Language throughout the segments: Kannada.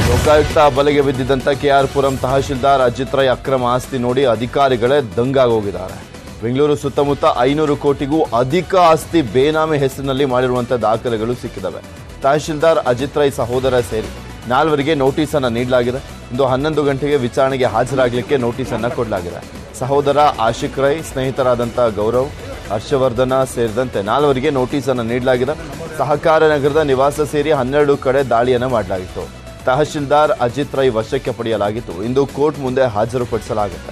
ಲೋಕಾಯುಕ್ತ ಬಲೆಗೆ ಬಿದ್ದಿದ್ದಂಥ ಕೆಆರ್ ಪುರಂ ತಹಶೀಲ್ದಾರ್ ಅಜಿತ್ ರೈ ಅಕ್ರಮ ಆಸ್ತಿ ನೋಡಿ ಅಧಿಕಾರಿಗಳೇ ದಂಗಾಗೋಗಿದ್ದಾರೆ ಬೆಂಗಳೂರು ಸುತ್ತಮುತ್ತ ಐನೂರು ಕೋಟಿಗೂ ಅಧಿಕ ಆಸ್ತಿ ಬೇನಾಮಿ ಹೆಸರಿನಲ್ಲಿ ಮಾಡಿರುವಂಥ ದಾಖಲೆಗಳು ಸಿಕ್ಕಿದವೆ ತಹಶೀಲ್ದಾರ್ ಅಜಿತ್ ರೈ ಸಹೋದರ ಸೇರಿ ನಾಲ್ವರಿಗೆ ನೋಟಿಸ್ ಅನ್ನ ನೀಡಲಾಗಿದೆ ಇಂದು ಹನ್ನೊಂದು ಗಂಟೆಗೆ ವಿಚಾರಣೆಗೆ ಹಾಜರಾಗಲಿಕ್ಕೆ ನೋಟಿಸ್ ಅನ್ನ ಕೊಡಲಾಗಿದೆ ಸಹೋದರ ಆಶಿಕ್ ರೈ ಸ್ನೇಹಿತರಾದಂಥ ಗೌರವ್ ಹರ್ಷವರ್ಧನ ಸೇರಿದಂತೆ ನಾಲ್ವರಿಗೆ ನೋಟಿಸ್ ಅನ್ನು ನೀಡಲಾಗಿದೆ ಸಹಕಾರ ನಗರದ ನಿವಾಸ ಸೇರಿ ಹನ್ನೆರಡು ಕಡೆ ದಾಳಿಯನ್ನು ಮಾಡಲಾಗಿತ್ತು ತಹಶೀಲ್ದಾರ್ ಅಜಿತ್ ರೈ ವಶಕ್ಕೆ ಪಡೆಯಲಾಗಿತ್ತು ಇಂದು ಕೋರ್ಟ್ ಮುಂದೆ ಹಾಜರುಪಡಿಸಲಾಗುತ್ತೆ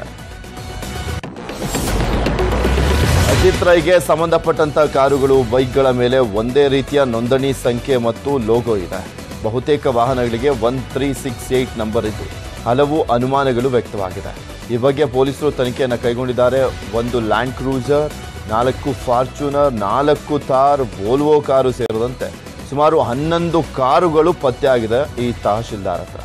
ಅಜಿತ್ ರೈಗೆ ಸಂಬಂಧಪಟ್ಟಂತ ಕಾರುಗಳು ಬೈಕ್ಗಳ ಮೇಲೆ ಒಂದೇ ರೀತಿಯ ನೋಂದಣಿ ಸಂಖ್ಯೆ ಮತ್ತು ಲೋಗೋ ಇದೆ ಬಹುತೇಕ ವಾಹನಗಳಿಗೆ one three six eight number ಇದ್ದು ಹಲವು ಅನುಮಾನಗಳು ವ್ಯಕ್ತವಾಗಿದೆ ಈ ಬಗ್ಗೆ ಪೊಲೀಸರು ತನಿಖೆಯನ್ನು ಕೈಗೊಂಡಿದ್ದಾರೆ ಒಂದು ಲ್ಯಾಂಡ್ ಕ್ರೂಸರ್ ನಾಲ್ಕು ಫಾರ್ಚೂನರ್ ನಾಲ್ಕು ಥಾರ್ ವೋಲ್ವೋ ಕಾರು ಸೇರಿದಂತೆ ಸುಮಾರು ಹನ್ನೊಂದು ಕಾರುಗಳು ಪತ್ತೆಯಾಗಿದೆ ಈ ತಹಶೀಲ್ದಾರ್ ಹತ್ರ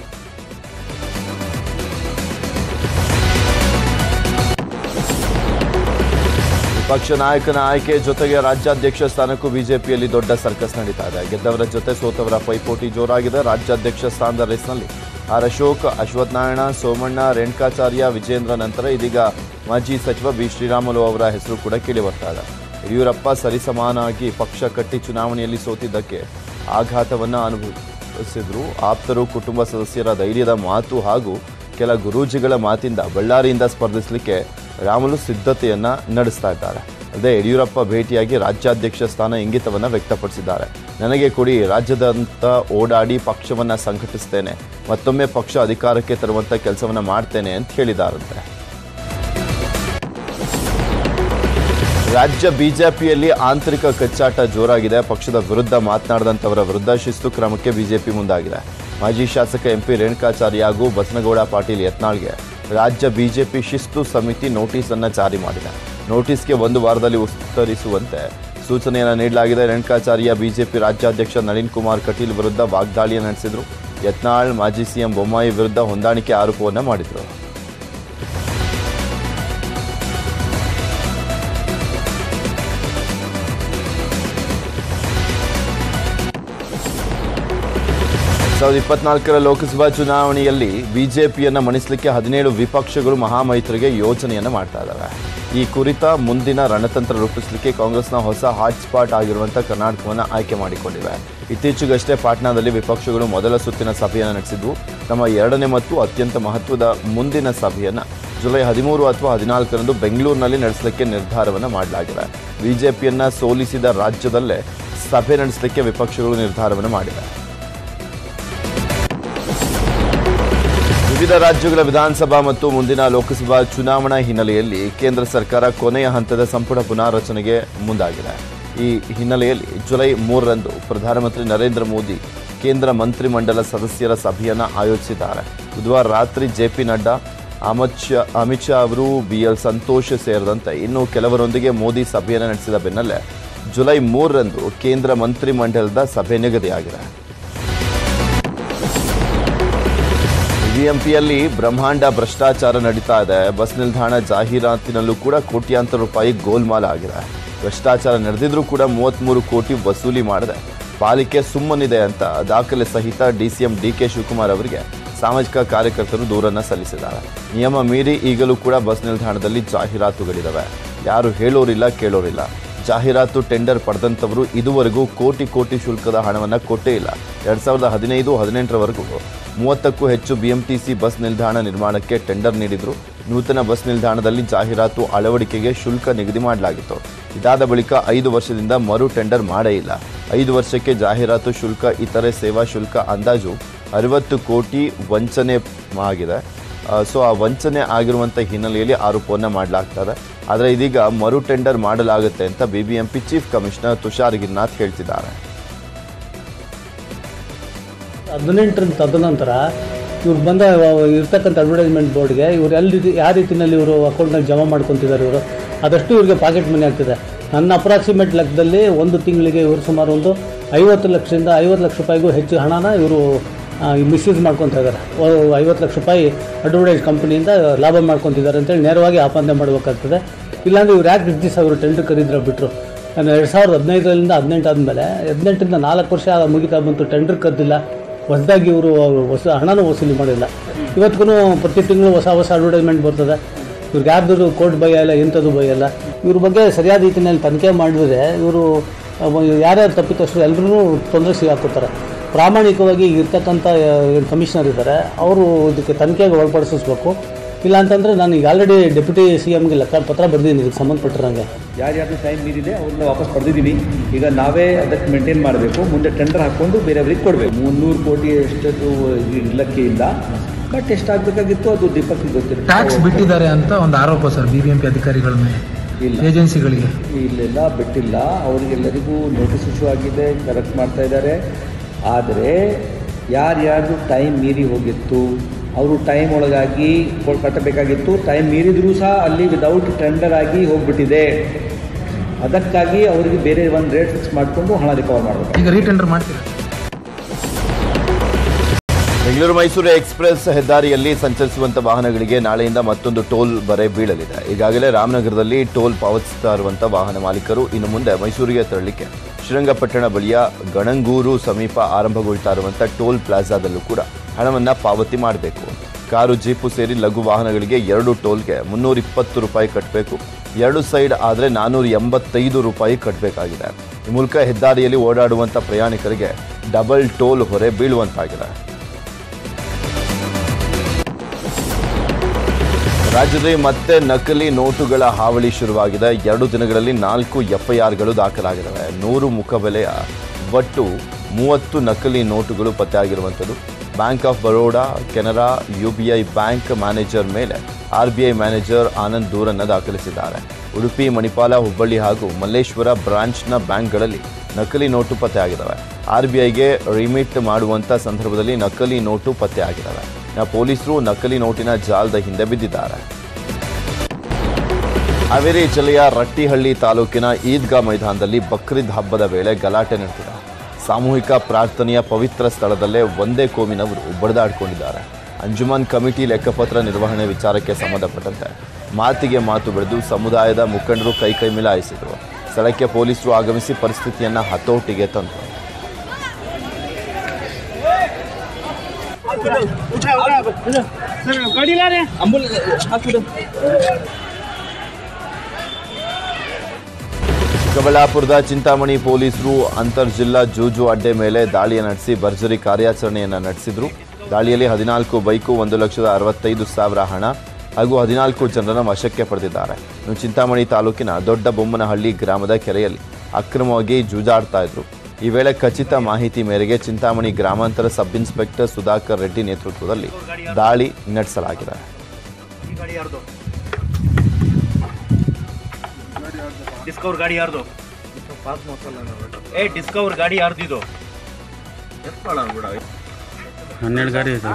ವಿಪಕ್ಷ ನಾಯಕನ ಆಯ್ಕೆ ಜೊತೆಗೆ ರಾಜ್ಯಾಧ್ಯಕ್ಷ ಸ್ಥಾನಕ್ಕೂ ಬಿಜೆಪಿಯಲ್ಲಿ ದೊಡ್ಡ ಸರ್ಕಸ್ ನಡೀತಾ ಇದೆ ಗೆದ್ದವರ ಜೊತೆ ಸೋತವರ ಪೈಪೋಟಿ ಜೋರಾಗಿದೆ ರಾಜ್ಯಾಧ್ಯಕ್ಷ ಸ್ಥಾನದ ರೇಸ್ನಲ್ಲಿ ಆರ್ ಅಶೋಕ್ ಅಶ್ವಥ್ ನಾರಾಯಣ ಸೋಮಣ್ಣ ರೇಣುಕಾಚಾರ್ಯ ವಿಜೇಂದ್ರ ನಂತರ ಇದೀಗ ಮಾಜಿ ಸಚಿವ ಬಿ ಶ್ರೀರಾಮುಲು ಅವರ ಹೆಸರು ಕೂಡ ಕೇಳಿ ಬರ್ತಾ ಇದೆ ಯಡಿಯೂರಪ್ಪ ಸರಿಸಮಾನಾಗಿ ಪಕ್ಷ ಕಟ್ಟಿ ಚುನಾವಣೆಯಲ್ಲಿ ಸೋತಿದ್ದಕ್ಕೆ ಆಘಾತವನ್ನ ಅನುಭವಿಸಿದ್ರು ಆಪ್ತರು ಕುಟುಂಬ ಸದಸ್ಯರ ಧೈರ್ಯದ ಮಾತು ಹಾಗೂ ಕೆಲ ಗುರೂಜಿಗಳ ಮಾತಿಂದ ಬಳ್ಳಾರಿಯಿಂದ ಸ್ಪರ್ಧಿಸಲಿಕ್ಕೆ ರಾಮುಲು ಸಿದ್ಧತೆಯನ್ನ ನಡೆಸ್ತಾ ಇದ್ದಾರೆ ಅಲ್ಲದೆ ಯಡಿಯೂರಪ್ಪ ಭೇಟಿಯಾಗಿ ರಾಜ್ಯಾಧ್ಯಕ್ಷ ಸ್ಥಾನ ಇಂಗಿತವನ್ನ ವ್ಯಕ್ತಪಡಿಸಿದ್ದಾರೆ ನನಗೆ ಕೊಡಿ ರಾಜ್ಯದಂತ ಓಡಾಡಿ ಪಕ್ಷವನ್ನ ಸಂಘಟಿಸ್ತೇನೆ ಮತ್ತೊಮ್ಮೆ ಪಕ್ಷ ಅಧಿಕಾರಕ್ಕೆ ತರುವಂತ ಕೆಲಸವನ್ನ ಮಾಡ್ತೇನೆ ಅಂತ ಹೇಳಿದಾರಂತೆ ರಾಜ್ಯ ಬಿಜೆಪಿಯಲ್ಲಿ ಆಂತರಿಕ ಕಚ್ಚಾಟ ಜೋರಾಗಿದೆ ಪಕ್ಷದ ವಿರುದ್ಧ ಮಾತನಾಡಿದಂಥವರ ವಿರುದ್ಧ ಶಿಸ್ತು ಕ್ರಮಕ್ಕೆ ಬಿಜೆಪಿ ಮುಂದಾಗಿದೆ ಮಾಜಿ ಶಾಸಕ ಎಂಪಿ ರೇಣುಕಾಚಾರ್ಯ ಹಾಗೂ ಬಸನಗೌಡ ಪಾಟೀಲ್ ಯತ್ನಾಳ್ಗೆ ರಾಜ್ಯ ಬಿಜೆಪಿ ಶಿಸ್ತು ಸಮಿತಿ ನೋಟಿಸ್ ಅನ್ನ ಜಾರಿ ಮಾಡಿದೆ ನೋಟಿಸ್ಗೆ ಒಂದು ವಾರದಲ್ಲಿ ಉತ್ತರಿಸುವಂತೆ ಸೂಚನೆಯನ್ನು ನೀಡಲಾಗಿದೆ ರೇಣುಕಾಚಾರ್ಯ ಬಿಜೆಪಿ ರಾಜ್ಯಾಧ್ಯಕ್ಷ ನಳಿನ್ ಕುಮಾರ್ ಕಟೀಲ್ ವಿರುದ್ಧ ವಾಗ್ದಾಳಿಯನ್ನು ನಡೆಸಿದ್ರು ಯತ್ನಾಳ್ ಮಾಜಿ ಸಿಎಂ ಬೊಮ್ಮಾಯಿ ವಿರುದ್ಧ ಹೊಂದಾಣಿಕೆ ಆರೋಪವನ್ನು ಮಾಡಿದ್ರು ಸಾವಿರದ ಇಪ್ಪತ್ನಾಲ್ಕರ ಲೋಕಸಭಾ ಚುನಾವಣೆಯಲ್ಲಿ ಬಿಜೆಪಿಯನ್ನ ಮಣಿಸಲಿಕ್ಕೆ ಹದಿನೇಳು ವಿಪಕ್ಷಗಳು ಮಹಾಮೈತ್ರಿಗೆ ಯೋಜನೆಯನ್ನ ಮಾಡ್ತಾ ಇದ್ದಾವೆ ಈ ಕುರಿತ ಮುಂದಿನ ರಣತಂತ್ರ ರೂಪಿಸಲಿಕ್ಕೆ ಕಾಂಗ್ರೆಸ್ನ ಹೊಸ ಹಾಟ್ಸ್ಪಾಟ್ ಆಗಿರುವಂತಹ ಕರ್ನಾಟಕವನ್ನು ಆಯ್ಕೆ ಮಾಡಿಕೊಂಡಿವೆ ಇತ್ತೀಚೆಗಷ್ಟೇ ಪಾಟ್ನಾದಲ್ಲಿ ವಿಪಕ್ಷಗಳು ಮೊದಲ ಸುತ್ತಿನ ಸಭೆಯನ್ನು ನಡೆಸಿದ್ವು ತಮ್ಮ ಎರಡನೇ ಮತ್ತು ಅತ್ಯಂತ ಮಹತ್ವದ ಮುಂದಿನ ಸಭೆಯನ್ನ ಜುಲೈ ಹದಿಮೂರು ಅಥವಾ ಹದಿನಾಲ್ಕರಂದು ಬೆಂಗಳೂರಿನಲ್ಲಿ ನಡೆಸಲಿಕ್ಕೆ ನಿರ್ಧಾರವನ್ನು ಮಾಡಲಾಗಿದೆ ಬಿಜೆಪಿಯನ್ನ ಸೋಲಿಸಿದ ರಾಜ್ಯದಲ್ಲೇ ಸಭೆ ನಡೆಸಲಿಕ್ಕೆ ವಿಪಕ್ಷಗಳು ನಿರ್ಧಾರವನ್ನು ಮಾಡಿವೆ ವಿವಿಧ ರಾಜ್ಯಗಳ ವಿಧಾನಸಭಾ ಮತ್ತು ಮುಂದಿನ ಲೋಕಸಭಾ ಚುನಾವಣಾ ಹಿನ್ನೆಲೆಯಲ್ಲಿ ಕೇಂದ್ರ ಸರ್ಕಾರ ಕೊನೆಯ ಹಂತದ ಸಂಪುಟ ಪುನಾರಚನೆಗೆ ಮುಂದಾಗಿದೆ ಈ ಹಿನ್ನೆಲೆಯಲ್ಲಿ ಜುಲೈ ಮೂರರಂದು ಪ್ರಧಾನಮಂತ್ರಿ ನರೇಂದ್ರ ಮೋದಿ ಕೇಂದ್ರ ಮಂತ್ರಿಮಂಡಲ ಸದಸ್ಯರ ಸಭೆಯನ್ನು ಆಯೋಜಿಸಿದ್ದಾರೆ ಬುಧವಾರ ರಾತ್ರಿ ಜೆಪಿ ನಡ್ಡಾ ಅಮಿತ್ ಶಾ ಅಮಿತ್ ಶಾ ಅವರು ಬಿ ಎಲ್ ಸಂತೋಷ್ ಸೇರಿದಂತೆ ಇನ್ನು ಕೆಲವರೊಂದಿಗೆ ಮೋದಿ ಸಭೆಯನ್ನು ನಡೆಸಿದ ಬೆನ್ನಲ್ಲೇ ಜುಲೈ ಮೂರರಂದು ಕೇಂದ್ರ ಮಂತ್ರಿಮಂಡಲದ ಸಭೆ ನಿಗದಿಯಾಗಿದೆ ಬಿಬಿಎಂಪಿಯಲ್ಲಿ ಬ್ರಹ್ಮಾಂಡ ಭ್ರಷ್ಟಾಚಾರ ನಡೀತಾ ಇದೆ ಬಸ್ ನಿಲ್ದಾಣ ಜಾಹೀರಾತಿನಲ್ಲೂ ಕೂಡ ಕೋಟ್ಯಾಂತರ ರೂಪಾಯಿ ಗೋಲ್ಮಾಲ್ ಆಗಿದೆ ಭ್ರಷ್ಟಾಚಾರ ನಡೆದಿದ್ರೂ ಕೂಡ ಮೂವತ್ಮೂರು ಕೋಟಿ ವಸೂಲಿ ಮಾಡದೆ ಪಾಲಿಕೆ ಸುಮ್ಮನಿದೆ ಅಂತ ದಾಖಲೆ ಸಹಿತ ಡಿಸಿಎಂ ಡಿಕೆ ಶಿವಕುಮಾರ್ ಅವರಿಗೆ ಸಾಮಾಜಿಕ ಕಾರ್ಯಕರ್ತರು ದೂರನ್ನ ಸಲ್ಲಿಸಿದ್ದಾರೆ ನಿಯಮ ಮೀರಿ ಈಗಲೂ ಕೂಡ ಬಸ್ ನಿಲ್ದಾಣದಲ್ಲಿ ಜಾಹೀರಾತುಗಳಿದಾವೆ ಯಾರು ಹೇಳೋರಿಲ್ಲ ಕೇಳೋರಿಲ್ಲ ಜಾಹೀರಾತು ಟೆಂಡರ್ ಪಡೆದಂಥವರು ಇದುವರೆಗೂ ಕೋಟಿ ಕೋಟಿ ಶುಲ್ಕದ ಹಣವನ್ನು ಕೊಟ್ಟೇ ಇಲ್ಲ ಎರಡ್ ಸಾವಿರದ ಹದಿನೈದು ಹದಿನೆಂಟರವರೆಗೂ ಮೂವತ್ತಕ್ಕೂ ಹೆಚ್ಚು ಬಿಎಂಟಿಸಿ ಬಸ್ ನಿಲ್ದಾಣ ನಿರ್ಮಾಣಕ್ಕೆ ಟೆಂಡರ್ ನೀಡಿದ್ರು ನೂತನ ಬಸ್ ನಿಲ್ದಾಣದಲ್ಲಿ ಜಾಹೀರಾತು ಅಳವಡಿಕೆಗೆ ಶುಲ್ಕ ನಿಗದಿ ಮಾಡಲಾಗಿತ್ತು ಇದಾದ ಬಳಿಕ ಐದು ವರ್ಷದಿಂದ ಮರು ಟೆಂಡರ್ ಮಾಡೇ ಇಲ್ಲ ಐದು ವರ್ಷಕ್ಕೆ ಜಾಹೀರಾತು ಶುಲ್ಕ ಇತರೆ ಸೇವಾ ಶುಲ್ಕ ಅಂದಾಜು ಅರವತ್ತು ಕೋಟಿ ವಂಚನೆ ಆಗಿದೆ ಸೊ ಆ ವಂಚನೆ ಆಗಿರುವಂಥ ಹಿನ್ನೆಲೆಯಲ್ಲಿ ಆರೋಪವನ್ನು ಮಾಡಲಾಗ್ತದೆ ಆದರೆ ಇದೀಗ ಮರು ಟೆಂಡರ್ ಮಾಡಲಾಗುತ್ತೆ ಅಂತ BBMP chief commissioner Tushar Girnath ಹೇಳ್ತಿದ್ದಾರೆ ಹದಿನೆಂಟರ ತದನಂತರ ಇವ್ರು ಬಂದ ಇರ್ತಕ್ಕಂಥ ಅಡ್ವರ್ಟೈಸ್ಮೆಂಟ್ ಬೋರ್ಡ್ಗೆ ಇವ್ರು ಎಲ್ಲಿ ರೀತಿ ಯಾವ ರೀತಿಯಲ್ಲಿ ಇವರು ಅಕೌಂಟ್ನಾಗ ಜಮಾ ಮಾಡ್ಕೊತಿದ್ದಾರೆ ಇವರು ಅದಷ್ಟು ಇವ್ರಿಗೆ ಪಾಕೆಟ್ ಮನಿ ಆಗ್ತಿದೆ ನನ್ನ ಅಪ್ರಾಕ್ಸಿಮೇಟ್ ಲೆಕ್ಕದಲ್ಲಿ ಒಂದು ತಿಂಗಳಿಗೆ ಇವರು ಸುಮಾರು ಒಂದು ಐವತ್ತು ಲಕ್ಷದಿಂದ ಐವತ್ತು ಲಕ್ಷ ರೂಪಾಯಿಗೂ ಹೆಚ್ಚು ಹಣನ ಇವರು ಮಿಸ್ಯೂಸ್ ಮಾಡ್ಕೊತಾ ಇದ್ದಾರೆ ಐವತ್ತು ಲಕ್ಷ ರೂಪಾಯಿ ಅಡ್ವರ್ಟೈಸ್ ಕಂಪನಿಯಿಂದ ಲಾಭ ಮಾಡ್ಕೊತಿದ್ದಾರೆ ಅಂತೇಳಿ ನೇರವಾಗಿ ಆಪಾದನೆ ಮಾಡಬೇಕಾಗ್ತದೆ ಇಲ್ಲಾಂದ್ರೆ ಇವ್ರು ಯಾಕೆ ಇಷ್ಟು ದಿವಸ ಅವರು ಟೆಂಡರ್ ಕರೀದ್ರ ಬಿಟ್ಟರು ಎರಡು ಸಾವಿರದ ಹದಿನೈದರಿಂದ ಹದಿನೆಂಟು ಆದಮೇಲೆ ಹದಿನೆಂಟರಿಂದ ನಾಲ್ಕು ವರ್ಷ ಮುಗಿತಾ ಬಂತು ಟೆಂಡರ್ ಕದ್ದಿಲ್ಲ ಹೊಸದಾಗಿ ಇವರು ಹೊಸ ಹಣನೂ ವಸೂಲಿ ಮಾಡಿಲ್ಲ ಇವತ್ತಿಗೂ ಪ್ರತಿ ತಿಂಗಳು ಹೊಸ ಹೊಸ ಅಡ್ವರ್ಟೈಸ್ಮೆಂಟ್ ಬರ್ತದೆ ಇವ್ರಿಗೆ ಯಾರ್ದು ಕೋರ್ಟ್ ಭಯ ಇಲ್ಲ ಎಂಥದ್ದು ಭಯ ಇಲ್ಲ ಇವ್ರ ಬಗ್ಗೆ ಸರಿಯಾದ ರೀತಿಯಲ್ಲಿ ತನಿಖೆ ಮಾಡಿದ್ರೆ ಇವರು ಯಾರ್ಯಾರು ತಪ್ಪಿತಸ್ಥರು ಎಲ್ಲರೂ ತೊಂದರೆ ಸಿಗಾಕೋತಾರೆ ಪ್ರಾಮಾಣಿಕವಾಗಿ ಇರ್ತಕ್ಕಂಥ ಏನು ಕಮಿಷನರ್ ಇದ್ದಾರೆ ಅವರು ಇದಕ್ಕೆ ತನಿಖೆಗೆ ಒಳಪಡಿಸಬೇಕು ಇಲ್ಲ ಅಂತಂದರೆ ನಾನು ಈಗ ಆಲ್ರೆಡಿ ಡೆಪ್ಯೂಟಿ ಸಿ ಎಮ್ಗೆ ಲೆಕ್ಕ ಪತ್ರ ಬರೆದಿದ್ದೀನಿ ಇದಕ್ಕೆ ಸಂಬಂಧಪಟ್ಟಿರಂಗೆ ಯಾರ್ಯಾರ್ದು ಟೈಮ್ ಮೀರಿದೆ ಅವ್ರನ್ನ ವಾಪಸ್ ಪಡೆದಿದ್ದೀವಿ ಈಗ ನಾವೇ ಅದಕ್ಕೆ ಮೇಂಟೈನ್ ಮಾಡಬೇಕು ಮುಂದೆ ಟೆಂಡರ್ ಹಾಕ್ಕೊಂಡು ಬೇರೆಯವ್ರಿಗೆ ಕೊಡಬೇಕು ಮುನ್ನೂರು ಕೋಟಿ ಎಷ್ಟದು ಇಲ್ಲಕ್ಕಿಲ್ಲ ಬಟ್ ಎಷ್ಟಾಗಬೇಕಾಗಿತ್ತು ಅದು ದೀಪಕ್ಗೆ ಗೊತ್ತಿಲ್ಲ ಟ್ಯಾಕ್ಸ್ ಬಿಟ್ಟಿದ್ದಾರೆ ಅಂತ ಒಂದು ಆರೋಪ sir B B M P ಅಧಿಕಾರಿಗಳ ಮೇಲೆ ಇಲ್ಲ ಏಜೆನ್ಸಿಗಳಿಗೆ ಇಲ್ಲೆಲ್ಲ ಬಿಟ್ಟಿಲ್ಲ ಅವರಿಗೆಲ್ಲರಿಗೂ ನೋಟಿಸ್ ಇಶ್ಯೂ ಆಗಿದೆ ಕರೆಕ್ಟ್ ಮಾಡ್ತಾ ಇದ್ದಾರೆ ಆದರೆ ಯಾರ್ಯಾರ್ದು ಟೈಮ್ ಮೀರಿ ಹೋಗಿತ್ತು ಅವರು ಟೈಮ್ ಒಳಗಾಗಿ ಕೊ- ಕಟ್ಟಬೇಕಾಗಿತ್ತು ಟೈಮ್ ಮೀರಿದರೂ ಸಹ ಅಲ್ಲಿ ವಿದೌಟ್ ಟೆಂಡರ್ ಆಗಿ ಹೋಗ್ಬಿಟ್ಟಿದೆ ಅದಕ್ಕಾಗಿ ಅವರಿಗೆ ಬೇರೆ ಒಂದು ರೇಟ್ ಫಿಕ್ಸ್ ಮಾಡಿಕೊಂಡು ಹಣ ರಿಕವರ್ ಮಾಡಬೇಕು ಈಗ ರೀಟೆಂಡರ್ ಮಾಡ್ತೀರಾ ಬೆಂಗಳೂರು ಮೈಸೂರು ಎಕ್ಸ್ಪ್ರೆಸ್ ಹೆದ್ದಾರಿಯಲ್ಲಿ ಸಂಚರಿಸುವಂತ ವಾಹನಗಳಿಗೆ ನಾಳೆಯಿಂದ ಮತ್ತೊಂದು ಟೋಲ್ ಬರೆ ಬೀಳಲಿದೆ ಈಗಾಗಲೇ ರಾಮನಗರದಲ್ಲಿ ಟೋಲ್ ಪಾವತಿಸ್ತಾ ಇರುವಂತ ವಾಹನ ಮಾಲೀಕರು ಇನ್ನು ಮುಂದೆ ಮೈಸೂರಿಗೆ ತೆರಳಿಕ್ಕೆ ಶ್ರೀರಂಗಪಟ್ಟಣ ಬಳಿಯ ಗಣಂಗೂರು ಸಮೀಪ ಆರಂಭಗೊಳ್ತಾ ಇರುವಂತ ಟೋಲ್ ಪ್ಲಾಜಾದಲ್ಲೂ ಕೂಡ ಹಣವನ್ನ ಪಾವತಿ ಮಾಡಬೇಕು ಕಾರು ಜೀಪು ಸೇರಿ ಲಘು ವಾಹನಗಳಿಗೆ ಎರಡು ಟೋಲ್ಗೆ ಮುನ್ನೂರ ಇಪ್ಪತ್ತು ರೂಪಾಯಿ ಕಟ್ಟಬೇಕು ಎರಡು ಸೈಡ್ ಆದರೆ ನಾನ್ನೂರ ಎಂಬತ್ತೈದು ರೂಪಾಯಿ ಕಟ್ಟಬೇಕಾಗಿದೆ ಈ ಮೂಲಕ ಹೆದ್ದಾರಿಯಲ್ಲಿ ಓಡಾಡುವಂತ ಪ್ರಯಾಣಿಕರಿಗೆ ಡಬಲ್ ಟೋಲ್ ಹೊರೆ ಬೀಳುವಂತಾಗಿದೆ ರಾಜ್ಯದಲ್ಲಿ ಮತ್ತೆ ನಕಲಿ ನೋಟುಗಳ ಹಾವಳಿ ಶುರುವಾಗಿದೆ ಎರಡು ದಿನಗಳಲ್ಲಿ ನಾಲ್ಕು ಎಫ್ಐಆರ್ಗಳು ದಾಖಲಾಗಿದ್ದಾವೆ ನೂರು ಮುಖಬೆಲೆಯ ಒಟ್ಟು ಮೂವತ್ತು ನಕಲಿ ನೋಟುಗಳು ಪತ್ತೆಯಾಗಿರುವಂಥದ್ದು bank of Baroda Canara UBI bank manager ಮೇಲೆ ಆರ್ಬಿಐ ಮ್ಯಾನೇಜರ್ ಆನಂದ್ ದೂರನ್ನು ದಾಖಲಿಸಿದ್ದಾರೆ ಉಡುಪಿ ಮಣಿಪಾಲ ಹುಬ್ಬಳ್ಳಿ ಹಾಗೂ ಮಲ್ಲೇಶ್ವರ ಬ್ರಾಂಚ್ನ ಬ್ಯಾಂಕ್ಗಳಲ್ಲಿ ನಕಲಿ ನೋಟು ಪತ್ತೆಯಾಗಿದ್ದಾವೆ ಆರ್ಬಿಐಗೆ ರಿಮಿಟ್ ಮಾಡುವಂಥ ಸಂದರ್ಭದಲ್ಲಿ ನಕಲಿ ನೋಟು ಪತ್ತೆಯಾಗಿದ್ದಾವೆ ಇನ್ನು ಪೊಲೀಸರು ನಕಲಿ ನೋಟಿನ ಜಾಲದ ಹಿಂದೆ ಬಿದ್ದಿದ್ದಾರೆ ಹಾವೇರಿ ಜಿಲ್ಲೆಯ ರಟ್ಟಿಹಳ್ಳಿ ತಾಲೂಕಿನ ಈದ್ಗಾ ಮೈದಾನದಲ್ಲಿ ಬಕ್ರೀದ್ ಹಬ್ಬದ ವೇಳೆ ಗಲಾಟೆ ನಡೆದಿದೆ ಸಾಮೂಹಿಕ ಪ್ರಾರ್ಥನೆಯ ಪವಿತ್ರ ಸ್ಥಳದಲ್ಲೇ ಒಂದೇ ಕೋಮಿನವರು ಬಡಿದಾಡಿಕೊಂಡಿದ್ದಾರೆ ಅಂಜುಮನ್ ಕಮಿಟಿ ಲೆಕ್ಕಪತ್ರ ನಿರ್ವಹಣೆ ವಿಚಾರಕ್ಕೆ ಸಂಬಂಧಪಟ್ಟಂತೆ ಮಾತಿಗೆ ಮಾತು ಬೆಳೆದು ಸಮುದಾಯದ ಮುಖಂಡರು ಕೈಕೈ ಮಿಲಾಯಿಸಿದರು ಸ್ಥಳಕ್ಕೆ ಪೊಲೀಸರು ಆಗಮಿಸಿ ಪರಿಸ್ಥಿತಿಯನ್ನ ಹತೋಟಿಗೆ ತಂದರು ಚಿಕ್ಕಬಳ್ಳಾಪುರದ ಚಿಂತಾಮಣಿ ಪೊಲೀಸರು ಅಂತರ್ ಜಿಲ್ಲಾ ಜೂಜು ಅಡ್ಡೆ ಮೇಲೆ ದಾಳಿಯ ನಡೆಸಿ ಭರ್ಜರಿ ಕಾರ್ಯಾಚರಣೆಯನ್ನು ನಡೆಸಿದ್ರು ದಾಳಿಯಲ್ಲಿ ಹದಿನಾಲ್ಕು ಬೈಕು ಒಂದು ಲಕ್ಷದ ಅರವತ್ತೈದು ಸಾವಿರ ಹಣ ಹಾಗೂ ಹದಿನಾಲ್ಕು ಜನರನ್ನು ವಶಕ್ಕೆ ಪಡೆದಿದ್ದಾರೆ ಇನ್ನು ಚಿಂತಾಮಣಿ ತಾಲೂಕಿನ ದೊಡ್ಡ ಬೊಮ್ಮನಹಳ್ಳಿ ಗ್ರಾಮದ ಕೆರೆಯಲ್ಲಿ ಅಕ್ರಮವಾಗಿ ಜೂಜಾಡ್ತಾ ಇದ್ರು ಈ ವೇಳೆ ಖಚಿತ ಮಾಹಿತಿ ಮೇರೆಗೆ ಚಿಂತಾಮಣಿ ಗ್ರಾಮಾಂತರ ಸಬ್ ಇನ್ಸ್ಪೆಕ್ಟರ್ ಸುಧಾಕರ್ ರೆಡ್ಡಿ ನೇತೃತ್ವದಲ್ಲಿ ದಾಳಿ ನಡೆಸಲಾಗಿದೆ ಡಿಸ್ಕವರ್ ಗಾಡಿ ಯಾರ್ದು ಏ ಡಿಸ್ಕವರ್ ಗಾಡಿ ಯಾರ್ದು ಇದು ಹನ್ನೆರಡು ಗಾಡಿ ಇದೆ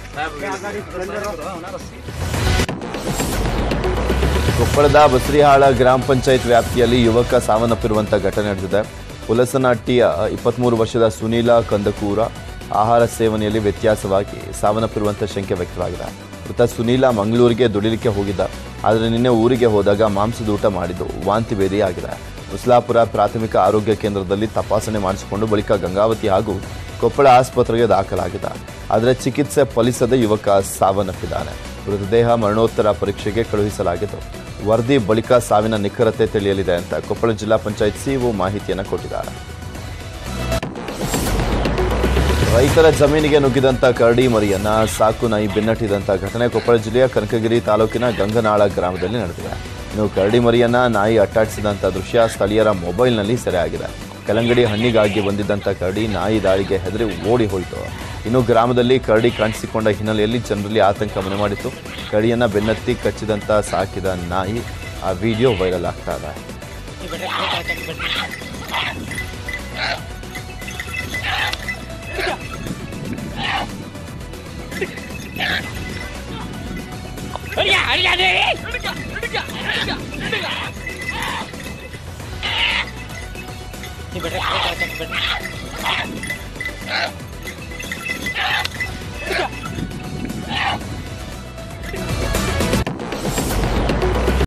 ಕೊಪ್ಪಳದ ಬಸರಿಹಾಳ ಗ್ರಾಮ ಪಂಚಾಯತ್ ವ್ಯಾಪ್ತಿಯಲ್ಲಿ ಯುವಕ ಸಾವನ್ನಪ್ಪಿರುವಂಥ ಘಟನೆ ನಡೆದಿದೆ ಹುಲಸನಹಟ್ಟಿಯ ಇಪ್ಪತ್ಮೂರು ವರ್ಷದ ಸುನೀಲ ಕಂದಕೂರ ಆಹಾರ ಸೇವನೆಯಲ್ಲಿ ವ್ಯತ್ಯಾಸವಾಗಿ ಸಾವನ್ನಪ್ಪಿರುವಂಥ ಶಂಕೆ ವ್ಯಕ್ತವಾಗಿದೆ ಮೃತ ಸುನೀಲ ಮಂಗಳೂರಿಗೆ ದುಡಿಲಿಕ್ಕೆ ಹೋಗಿದ್ದ ಆದರೆ ನಿನ್ನೆ ಊರಿಗೆ ಹೋದಾಗ ಮಾಂಸದೂಟ ಮಾಡಿದ್ದು ವಾಂತಿ ಭೇದಿಯಾಗಿದೆ ಮುಸ್ಲಾಪುರ ಪ್ರಾಥಮಿಕ ಆರೋಗ್ಯ ಕೇಂದ್ರದಲ್ಲಿ ತಪಾಸಣೆ ಮಾಡಿಸಿಕೊಂಡು ಬಳಿಕ ಗಂಗಾವತಿ ಹಾಗೂ ಕೊಪ್ಪಳ ಆಸ್ಪತ್ರೆಗೆ ದಾಖಲಾಗಿದ್ದ ಆದರೆ ಚಿಕಿತ್ಸೆ ಫಲಿಸದೆ ಯುವಕ ಸಾವನ್ನಪ್ಪಿದ್ದಾನೆ ಮೃತದೇಹ ಮರಣೋತ್ತರ ಪರೀಕ್ಷೆಗೆ ಕಳುಹಿಸಲಾಗಿದ್ದು ವರದಿ ಬಳಿಕ ಸಾವಿನ ನಿಖರತೆ ತಿಳಿಯಲಿದೆ ಅಂತ ಕೊಪ್ಪಳ ಜಿಲ್ಲಾ ಪಂಚಾಯತ್ ಸಿಇಒ ಮಾಹಿತಿಯನ್ನು ಕೊಟ್ಟಿದ್ದಾರೆ ರೈತರ ಜಮೀನಿಗೆ ನುಗ್ಗಿದಂತ ಕರಡಿ ಮರಿಯನ್ನ ಸಾಕು ನಾಯಿ ಬೆನ್ನಟ್ಟಿದಂತ ಘಟನೆ ಕೊಪ್ಪಳ ಜಿಲ್ಲೆಯ ಕನಕಗಿರಿ ತಾಲೂಕಿನ ಗಂಗನಾಳ ಗ್ರಾಮದಲ್ಲಿ ನಡೆದಿದೆ ಇನ್ನು ಕರಡಿ ಮರಿಯನ್ನ ನಾಯಿ ಅಟ್ಟಾಡಿಸಿದಂತ ದೃಶ್ಯ ಸ್ಥಳೀಯರ ಮೊಬೈಲ್ನಲ್ಲಿ ಸೆರೆಯಾಗಿದೆ ಕಲಂಗಡಿ ಹಣ್ಣಿಗಾಗಿ ಬಂದಿದ್ದಂಥ ಕರಡಿ ನಾಯಿ ದಾಳಿಗೆ ಹೆದರಿ ಓಡಿ ಹೋಯಿತು ಇನ್ನು ಗ್ರಾಮದಲ್ಲಿ ಕರಡಿ ಕಾಣಿಸಿಕೊಂಡ ಹಿನ್ನೆಲೆಯಲ್ಲಿ ಜನರಲ್ಲಿ ಆತಂಕ ಮನೆ ಮಾಡಿತ್ತು ಕರಡಿಯನ್ನ ಬೆನ್ನತ್ತಿ ಕಚ್ಚಿದಂತ ಸಾಕಿದ ನಾಯಿ ಆ ವಿಡಿಯೋ ವೈರಲ್ ಆಗ್ತಾ ಇದೆ